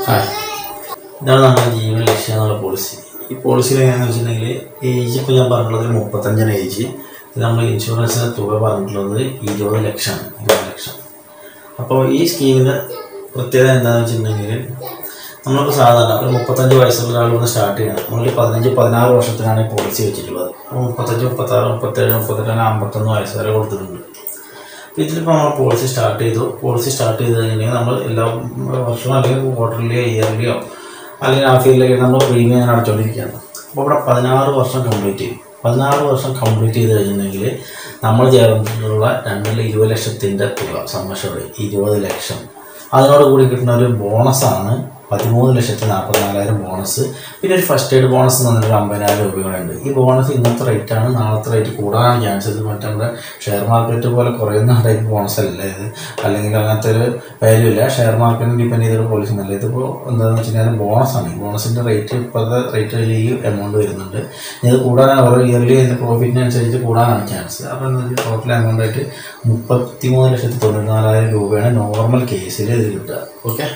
hi ഇതാണ് നമ്മുടെ ജീവൻ ലക്ഷ്യം എന്നുള്ള പോളിസി ഈ പോളിസിയിൽ എങ്ങനെയാണെന്ന് വെച്ചിട്ടുണ്ടെങ്കിൽ ഏജ് ഇപ്പോൾ ഞാൻ പറഞ്ഞിട്ടുള്ളത് മുപ്പത്തഞ്ചാണ് ഏജ് ഇത് നമ്മൾ ഇൻഷുറൻസിൻ്റെ തുക പറഞ്ഞിട്ടുള്ളത് ഇരുപത് ലക്ഷമാണ് ഇരുപത് ലക്ഷം അപ്പോൾ ഈ സ്കീമിൻ്റെ പ്രത്യേകത എന്താണെന്ന് വെച്ചിട്ടുണ്ടെങ്കിൽ നമ്മളിപ്പോൾ സാധാരണ ഒരു മുപ്പത്തഞ്ച് വയസ്സുള്ള ഒരാൾ വന്ന് സ്റ്റാർട്ട് ചെയ്യണം നമ്മൾ പതിനഞ്ച് പതിനാറ് വർഷത്തിനാണ് ഈ പോളിസി വെച്ചിട്ടുള്ളത് അപ്പോൾ മുപ്പത്തഞ്ച് മുപ്പത്താറ് മുപ്പത്തേഴ് മുപ്പത്തെട്ട് അങ്ങനെ അമ്പത്തൊന്ന് വയസ്സ് വരെ കൊടുത്തിട്ടുണ്ട് അപ്പോൾ ഇതിലിപ്പോൾ നമ്മൾ പോളിസി സ്റ്റാർട്ട് ചെയ്തു പോളിസി സ്റ്റാർട്ട് ചെയ്ത് കഴിഞ്ഞിട്ടുണ്ടെങ്കിൽ നമ്മൾ എല്ലാ വർഷവും അല്ലെങ്കിൽ ക്വാർട്ടർലിയോ ഇയർലിയോ അല്ലെങ്കിൽ ഹാഫ് ഇയർലിയോ നമ്മൾ പ്രീമിയം അങ്ങനെ അടച്ചുകൊണ്ടിരിക്കുകയാണ് അപ്പോൾ ഇവിടെ പതിനാറ് വർഷം കംപ്ലീറ്റ് ചെയ്യും പതിനാറ് വർഷം കംപ്ലീറ്റ് ചെയ്ത് കഴിഞ്ഞിട്ടുണ്ടെങ്കിൽ നമ്മൾ ചേർന്നിട്ടുള്ള രണ്ടിൽ ഇരുപത് ലക്ഷത്തിൻ്റെ തുക സമ്മർഷോടെ ഇരുപത് ലക്ഷം അതിനോട് കൂടി കിട്ടുന്ന ഒരു ബോണസാണ് പതിമൂന്ന് ലക്ഷത്തി നാൽപ്പത്തിനാലായിരം ബോണസ് പിന്നെ ഒരു ഫസ്റ്റ് എയ്ഡ് ബോണസ് എന്ന് പറഞ്ഞൊരു അമ്പതിനായിരം രൂപകളുണ്ട് ഈ ബോണസ് ഇന്നത്തെ റേറ്റാണ് നാളത്തെ റേറ്റ് കൂടാനാണ് ചാൻസ് ഇത് മറ്റേ നമ്മുടെ ഷെയർ മാർക്കറ്റ് പോലെ കുറയുന്ന ടൈപ്പ് ബോണസ് അല്ല ഇത് അല്ലെങ്കിൽ അങ്ങനത്തെ ഒരു വാല്യൂ ഇല്ല ഷെയർ മാർക്കറ്റിന് ഡിപ്പെൻഡ് ചെയ്തൊരു പോളിസി ഒന്നല്ല ഇതിപ്പോൾ എന്താണെന്ന് വെച്ച് കഴിഞ്ഞാൽ ബോണസാണ് ഈ ബോണസിൻ്റെ റേറ്റ് ഇപ്പോഴത്തെ റേറ്റ് ഈ എമൗണ്ട് വരുന്നുണ്ട് ഇത് കൂടാനാണ് ഓരോ ഇയർലി അതിൻ്റെ പ്രോഫിറ്റിനനുസരിച്ച് കൂടാനാണ് ചാൻസ് അപ്പോൾ എന്താ വെച്ചാൽ ടോട്ടൽ എമൗണ്ട് ആയിട്ട് മുപ്പത്തി മൂന്ന് ലക്ഷത്തി തൊണ്ണൂറ്റി നാലായിരം രൂപയാണ് നോർമൽ കേസിൽ ഇത് കിട്ടുക ഓക്കെ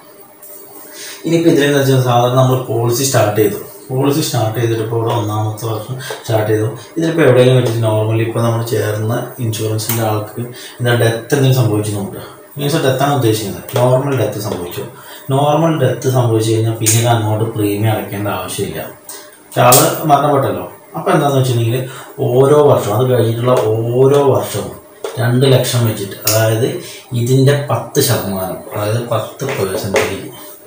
ഇനിയിപ്പോൾ ഇതിലെന്ന് വെച്ചാൽ സാധാരണ നമ്മൾ പോളിസി സ്റ്റാർട്ട് ചെയ്തു പോളിസി സ്റ്റാർട്ട് ചെയ്തിട്ട് ഇപ്പോൾ ഇവിടെ ഒന്നാമത്തെ വർഷം സ്റ്റാർട്ട് ചെയ്തു ഇതിലിപ്പോൾ എവിടെയെങ്കിലും വെച്ചിട്ട് നോർമലി ഇപ്പോൾ നമ്മൾ ചേർന്ന ഇൻഷുറൻസിൻ്റെ ആൾക്ക് എന്താ ഡെത്ത് എന്തെങ്കിലും സംഭവിച്ചു നോക്കുക മീൻസ് ഡെത്താണ് ഉദ്ദേശിക്കുന്നത് നോർമൽ ഡെത്ത് സംഭവിച്ചു നോർമൽ ഡെത്ത് സംഭവിച്ചു കഴിഞ്ഞാൽ പിന്നീട് അങ്ങോട്ട് പ്രീമിയം അടയ്ക്കേണ്ട ആവശ്യമില്ല പക്ഷെ ആള് മരണപ്പെട്ടല്ലോ അപ്പോൾ എന്താണെന്ന് വെച്ചിട്ടുണ്ടെങ്കിൽ ഓരോ വർഷവും അത് കഴിഞ്ഞിട്ടുള്ള ഓരോ വർഷവും രണ്ട് ലക്ഷം വെച്ചിട്ട് അതായത് ഇതിൻ്റെ പത്ത് ശതമാനം അതായത് പത്ത് പേഴ്സൻറ്റേജ്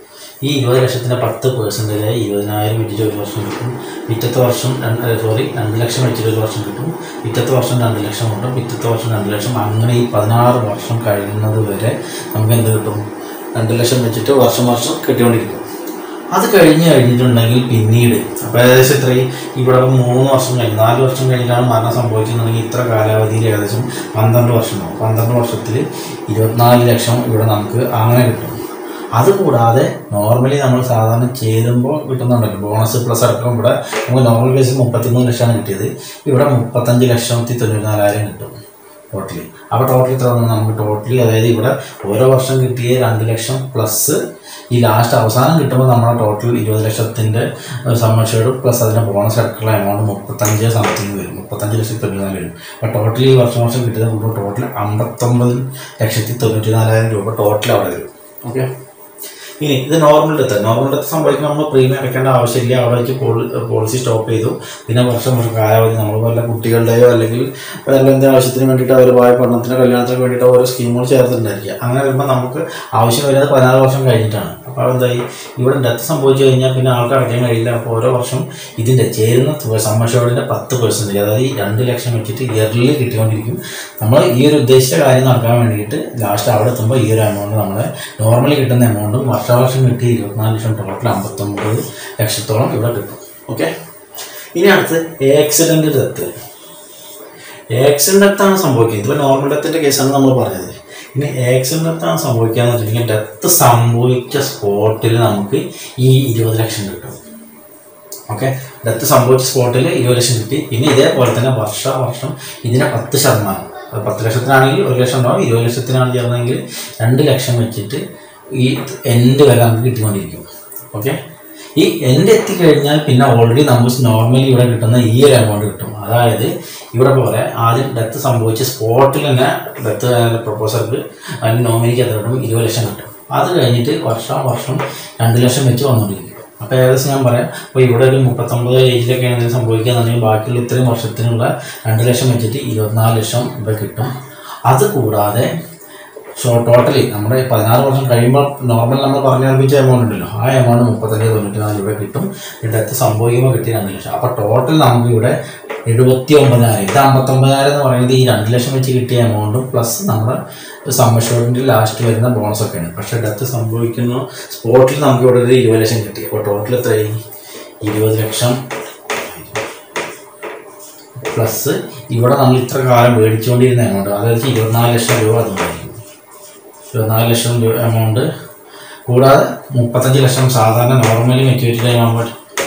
ഈ ഇരുപത് ലക്ഷത്തിൻ്റെ പത്ത് പേഴ്സൻറ്റേജ് ഇരുപതിനായിരം വെച്ചിട്ട് ഒരു വർഷം കിട്ടും പിറ്റത്തെ വർഷം രണ്ട് സോറി രണ്ട് ലക്ഷം വെച്ചിട്ട് ഒരു വർഷം കിട്ടും പിറ്റത്തെ വർഷം രണ്ട് ലക്ഷം കിട്ടും പിറ്റത്തെ വർഷം രണ്ട് ലക്ഷം അങ്ങനെ ഈ പതിനാറ് വർഷം കഴിയുന്നത് വരെ നമുക്ക് എന്ത് കിട്ടും രണ്ട് ലക്ഷം വെച്ചിട്ട് വർഷം വർഷം കിട്ടിക്കൊണ്ടിരിക്കും അത് കഴിഞ്ഞ് കഴിഞ്ഞിട്ടുണ്ടെങ്കിൽ പിന്നീട് അപ്പോൾ ഏകദേശം ഇത്രയും ഇവിടെ ഇപ്പം മൂന്ന് വർഷം കഴിഞ്ഞ് നാല് വർഷം കഴിഞ്ഞിട്ടാണ് മരണം സംഭവിച്ചിട്ടുണ്ടെങ്കിൽ ഇത്ര കാലാവധിയിൽ ഏകദേശം പന്ത്രണ്ട് വർഷമാവും പന്ത്രണ്ട് വർഷത്തിൽ ഇരുപത്തിനാല് ലക്ഷം ഇവിടെ നമുക്ക് അങ്ങനെ കിട്ടും അതുകൂടാതെ നോർമലി നമ്മൾ സാധാരണ ചേരുമ്പോൾ കിട്ടുന്നുണ്ടല്ലോ ബോണസ് പ്ലസ് അടക്കം ഇവിടെ നമുക്ക് നോർമൽ കേസിൽ മുപ്പത്തിമൂന്ന് ലക്ഷമാണ് കിട്ടിയത് ഇവിടെ മുപ്പത്തഞ്ച് ലക്ഷത്തി തൊണ്ണൂറ്റിനാലായിരം കിട്ടും ടോട്ടലി അപ്പോൾ ടോട്ടലി ഇത്ര വന്നു നമുക്ക് ടോട്ടലി അതായത് ഇവിടെ ഓരോ വർഷം കിട്ടിയ രണ്ട് ലക്ഷം പ്ലസ് ഈ ലാസ്റ്റ് അവസാനം കിട്ടുമ്പോൾ നമ്മുടെ ടോട്ടൽ ഇരുപത് ലക്ഷത്തിൻ്റെ സമ്മർഷേഡ് പ്ലസ് അതിൻ്റെ ബോണസ് അടക്കമുള്ള എമൗണ്ട് മുപ്പത്തഞ്ച് സംതിങ് വരും മുപ്പത്തഞ്ച് ലക്ഷത്തി തൊണ്ണൂറ്റിനാല് വരും അപ്പോൾ ടോട്ടലി ഈ വർഷം വർഷം കിട്ടിയത് കൂടുമ്പോൾ ടോട്ടൽ അമ്പത്തൊമ്പത് ലക്ഷത്തി തൊണ്ണൂറ്റി നാലായിരം രൂപ ടോട്ടൽ അവിടെ വരും ഓക്കെ ഇനി ഇത് നോർമൽ ഡെത്ത് നോർമൽ ഡെത്ത് സംഭവിക്കുമ്പോൾ നമ്മൾ പ്രീമിയം അടയ്ക്കേണ്ട ആവശ്യമില്ല അവിടെ വെച്ച് പോളിസി സ്റ്റോപ്പ് ചെയ്തു പിന്നെ വർഷം വർഷം കാലാവധി നമ്മൾ വല്ല കുട്ടികളുടെയോ അല്ലെങ്കിൽ വല്ല എന്തെങ്കിലും ആവശ്യത്തിന് വേണ്ടിയിട്ട് അവർ വായ പഠനത്തിനോ കല്യാണത്തിന് വേണ്ടിയിട്ട് ഓരോ സ്കീമുകൾ ചേർത്തിട്ടുണ്ടായിരിക്കുക അങ്ങനെ വരുമ്പോൾ നമുക്ക് ആവശ്യം വരുന്നത് പതിനാറ് വർഷം കഴിഞ്ഞിട്ടാണ് അപ്പോൾ എന്തായി ഇവിടെ ഡെത്ത് സംഭവിച്ചു കഴിഞ്ഞാൽ പിന്നെ ആൾക്ക് അടയ്ക്കാൻ കഴിയില്ല അപ്പോൾ ഓരോ വർഷം ഇതിൻ്റെ ചേരുന്ന തുക സമ്മർഷോടിൻ്റെ പത്ത് പെർസെൻറ്റേജ് അതായത് ഈ രണ്ട് ലക്ഷം വെച്ചിട്ട് ഇയർലി കിട്ടിക്കൊണ്ടിരിക്കും നമ്മൾ ഈ ഒരു ഉദ്ദേശിച്ച കാര്യം നടക്കാൻ വേണ്ടിയിട്ട് ലാസ്റ്റ് അവിടെ എത്തുമ്പോൾ ഈ ഒരു എമൗണ്ട് നമ്മളെ നോർമലി കിട്ടുന്ന എമൗണ്ടും വർഷാവർഷം കിട്ടി ഇരുപത്തിനാല് ലക്ഷം ടോട്ടൽ അമ്പത്തൊമ്പത് ലക്ഷത്തോളം ഇവിടെ കിട്ടും ഓക്കെ ഇനി അടുത്ത് ആക്സിഡൻറ്റ് ഡെത്ത് ആക്സിഡൻറ്റ് ഡെത്താണ് സംഭവിക്കുന്നത് ഇതിപ്പോൾ നോർമൽ ഡെത്തിൻ്റെ കേസാണ് നമ്മൾ പറഞ്ഞത് ഇനി ആക്സിഡൻറ്റ് ഡെത്താണ് സംഭവിക്കുക എന്ന് വെച്ചിട്ടുണ്ടെങ്കിൽ ഡെത്ത് സംഭവിച്ച സ്പോട്ടിൽ നമുക്ക് ഈ ഇരുപത് ലക്ഷം കിട്ടും ഓക്കെ ഡെത്ത് സംഭവിച്ച സ്പോട്ടിൽ ഇരുപത് ലക്ഷം കിട്ടി പിന്നെ ഇതേപോലെ തന്നെ വർഷ വർഷം ഇതിനെ പത്ത് ശതമാനം അത് പത്ത് ലക്ഷത്തിനാണെങ്കിൽ ഒരു ലക്ഷം ഉണ്ടാവും ഇരുപത് ലക്ഷത്തിനാണ് ചേർന്നെങ്കിൽ രണ്ട് ലക്ഷം വെച്ചിട്ട് ഈ എൻഡ് വരെ നമുക്ക് കിട്ടിക്കൊണ്ടിരിക്കും ഓക്കെ ഈ എൻഡ് എത്തിക്കഴിഞ്ഞാൽ പിന്നെ ഓൾറെഡി നമുക്ക് നോർമലി ഇവിടെ കിട്ടുന്ന ഈ ഒരു എമൗണ്ട് കിട്ടും അതായത് ഇവിടെ പോലെ ആദ്യം ഡെത്ത് സംഭവിച്ച സ്പോട്ടിൽ തന്നെ ഡെത്ത് പ്രപ്പോസർക്ക് അതിന് നോമിനിക്ക് എത്ര കിട്ടും ഇരുപത് ലക്ഷം കിട്ടും അത് കഴിഞ്ഞിട്ട് വർഷം വർഷം രണ്ട് ലക്ഷം വെച്ച് വന്നുകൊണ്ടിരിക്കും അപ്പോൾ ഏകദേശം ഞാൻ പറയാം അപ്പോൾ ഇവിടെ ഒരു മുപ്പത്തൊമ്പത് ഏജിലൊക്കെ എന്തെങ്കിലും സംഭവിക്കുകയെന്നുണ്ടെങ്കിൽ ബാക്കിയുള്ള ഇത്രയും വർഷത്തിനുള്ള രണ്ട് ലക്ഷം വെച്ചിട്ട് ഇരുപത്തിനാല് ലക്ഷം രൂപ കിട്ടും അത് കൂടാതെ സോ ടോട്ടലി നമ്മുടെ പതിനാറ് വർഷം കഴിയുമ്പോൾ നോർമൽ നമ്മൾ പറഞ്ഞേൽപ്പിച്ച എമൗണ്ട് ഉണ്ടല്ലോ ആ എമൗണ്ട് മുപ്പത്തഞ്ച് തൊണ്ണൂറ്റി നാല് രൂപ കിട്ടും ഈ ഡെത്ത് സംഭവിക്കുമ്പോൾ കിട്ടിയ രണ്ട് ലക്ഷം അപ്പോൾ ടോട്ടൽ നമുക്ക് ഇവിടെ എഴുപത്തി ഒമ്പതിനായിരം ഇത് അമ്പത്തൊമ്പതിനായിരം എന്ന് പറയുന്നത് ഈ രണ്ട് ലക്ഷം വെച്ച് കിട്ടിയ എമൗണ്ടും പ്ലസ് നമ്മുടെ സമ്മർഷോറിൻ്റെ ലാസ്റ്റ് വരുന്ന ബോണസ് ഒക്കെയാണ് പക്ഷേ ഡെത്ത് സംഭവിക്കുന്ന സ്പോട്ടിൽ നമുക്ക് ഇവിടെ ഒരു ഇരുപത് ലക്ഷം കിട്ടി അപ്പോൾ ടോട്ടൽ എത്രയായി ഇരുപത് ലക്ഷം പ്ലസ് ഇവിടെ നമ്മൾ ഇത്ര കാലം മേടിച്ചുകൊണ്ടിരുന്ന എമൗണ്ട് അതായത് ഇരുപത്തിനാല് ലക്ഷം രൂപ അതുകൊണ്ടായിരിക്കും ഇരുപത്തിനാല് ലക്ഷം രൂപ എമൗണ്ട് കൂടാതെ മുപ്പത്തഞ്ച് ലക്ഷം സാധാരണ നോർമലി മെച്യൂരിറ്റി ടൈം ആകുമ്പോൾ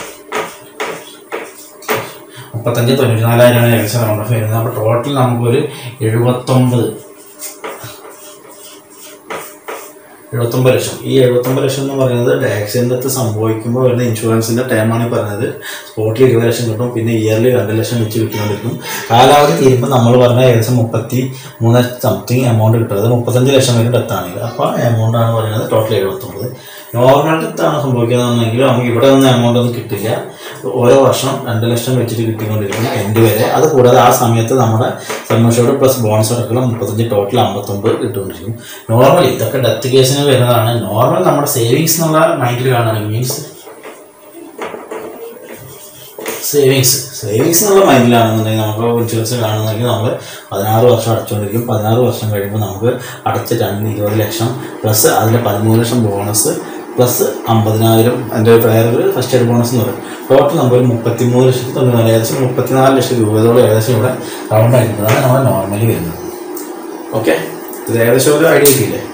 മുപ്പത്തഞ്ച് തൊണ്ണൂറ്റി നാലായിരമാണ് ഏകദേശം റൗണ്ട് ഓഫ് വരുന്നത് അപ്പോൾ ടോട്ടൽ നമുക്കൊരു എഴുപത്തൊമ്പത് എഴുപത്തൊമ്പത് ലക്ഷം ഈ എഴുപത്തൊമ്പത് ലക്ഷം എന്ന് പറയുന്നത് ആക്സിഡൻറ്റ് സംഭവിക്കുമ്പോൾ വരുന്ന ഇൻഷുറൻസിൻ്റെ ടൈമാണ് ഈ പറഞ്ഞത് സ്പോട്ടിൽ ഇരുപത് ലക്ഷം കിട്ടും പിന്നെ ഇയർലി രണ്ട് ലക്ഷം വെച്ച് കിട്ടിക്കൊണ്ടിരിക്കും കാലാവധി തീരുമ്പോൾ നമ്മൾ പറഞ്ഞ ഏകദേശം മുപ്പത്തി മൂന്ന് സംതിങ് എമൗണ്ട് കിട്ടും അത് മുപ്പത്തഞ്ച് ലക്ഷം വരെ ഡെത്താണെങ്കിൽ അപ്പോൾ എമൗണ്ട് ആണ് പറയുന്നത് ടോട്ടൽ എഴുപത്തൊമ്പത് നോർമൽ ഡെത്താണ് സംഭവിക്കുന്നതെന്നുണ്ടെങ്കിൽ നമുക്ക് ഇവിടെ ഒന്നും എമൗണ്ട് ഒന്നും കിട്ടില്ല ഓരോ വർഷം രണ്ട് ലക്ഷം വെച്ചിട്ട് കിട്ടിക്കൊണ്ടിരിക്കും എൻഡ് വരെ അത് കൂടാതെ ആ സമയത്ത് നമ്മുടെ സമ്മർഷോട് പ്ലസ് ബോണസ് അടക്കം മുപ്പത്തഞ്ച് ടോട്ടൽ അമ്പത്തൊമ്പത് കിട്ടുകൊണ്ടിരിക്കും നോർമലി ഇതൊക്കെ ഡെത്ത് കേസിന് വരുന്നതാണ് നോർമൽ നമ്മുടെ സേവിങ്സ് എന്നുള്ള മൈൻഡിൽ കാണുകയാണെങ്കിൽ മീൻസ് സേവിങ്സ് സേവിങ്സ് എന്നുള്ള മൈൻഡിലാണെന്നുണ്ടെങ്കിൽ നമുക്ക് ഇൻഷുറൻസ് കാണുന്നെങ്കിൽ നമ്മൾ പതിനാറ് വർഷം അടച്ചുകൊണ്ടിരിക്കും പതിനാറ് വർഷം കഴിയുമ്പോൾ നമുക്ക് അടച്ച രണ്ട് ഇരുപത് ലക്ഷം പ്ലസ് അതിൽ പതിമൂന്ന് ലക്ഷം ബോണസ് പ്ലസ് അമ്പതിനായിരം അതിൻ്റെ വേറൊരു ഫസ്റ്റ് എയ്ഡ് ബോണസ് എന്ന് പറയും ടോട്ടൽ നമുക്ക് ഒരു മുപ്പത്തി മൂന്ന് ലക്ഷത്തി തൊണ്ണൂറ് ഏകദേശം മുപ്പത്തിനാല് ലക്ഷം രൂപയോളം ഏകദേശം ഇവിടെ റൗണ്ട് ആയിരിക്കുന്നതാണ് നമ്മുടെ നോർമലി വരുന്നത് ഓക്കെ ഇത് ഏകദേശം ഒരു ഐഡിയ കിട്ടിയില്ലേ